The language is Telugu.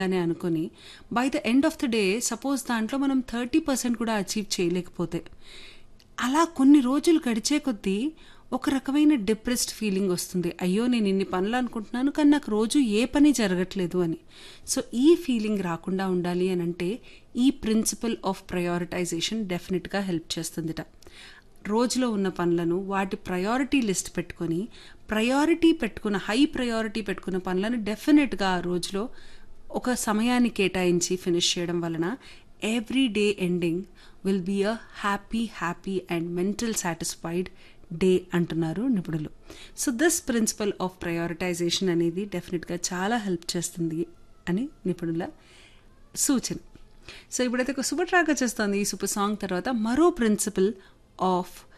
అని అనుకొని by the end of the day suppose దాంట్లో మనం థర్టీ పర్సెంట్ కూడా అచీవ్ చేయలేకపోతే అలా కొన్ని రోజులు గడిచే కొద్దీ ఒక రకమైన డిప్రెస్డ్ ఫీలింగ్ వస్తుంది అయ్యో నేను ఇన్ని పనులు అనుకుంటున్నాను కానీ నాకు రోజు ఏ పని జరగట్లేదు అని సో ఈ ఫీలింగ్ రాకుండా ఉండాలి అని అంటే ఈ ప్రిన్సిపల్ ఆఫ్ ప్రయారిటైజేషన్ డెఫినెట్గా హెల్ప్ చేస్తుందిట రోజులో ఉన్న పనులను వాటి ప్రయారిటీ లిస్ట్ పెట్టుకొని ప్రయారిటీ పెట్టుకున్న హై ప్రయారిటీ పెట్టుకున్న పనులను డెఫినెట్గా ఆ రోజులో ఒక సమయాన్ని కేటాయించి ఫినిష్ చేయడం వలన every day ending will be a happy happy and mental satisfied day అంటున్నారు నిపుణులు so this principle of prioritization అనేది డెఫినెట్గా చాలా హెల్ప్ చేస్తుంది అని నిపుణుల సూచన సో ఇప్పుడైతే ఒక సూపర్ ట్రాక్ వచ్చేస్తుంది ఈ సూపర్ సాంగ్ తర్వాత మరో ప్రిన్సిపల్ ఆఫ్